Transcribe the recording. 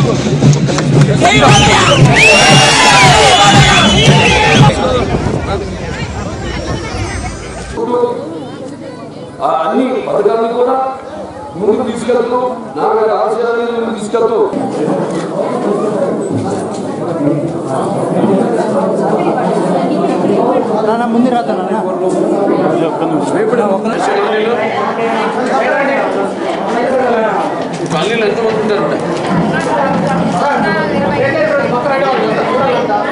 ఆ అన్ని పథకాలను కూడా ముందుకు తీసుకెళ్తూ నాలుగు ఆశయాలను ముందుకు తీసుకెళ్తూ నాన్న ముందు రాతా నాన్న పల్లెలు ఎంతమంది ఉంటారంట ఇరవై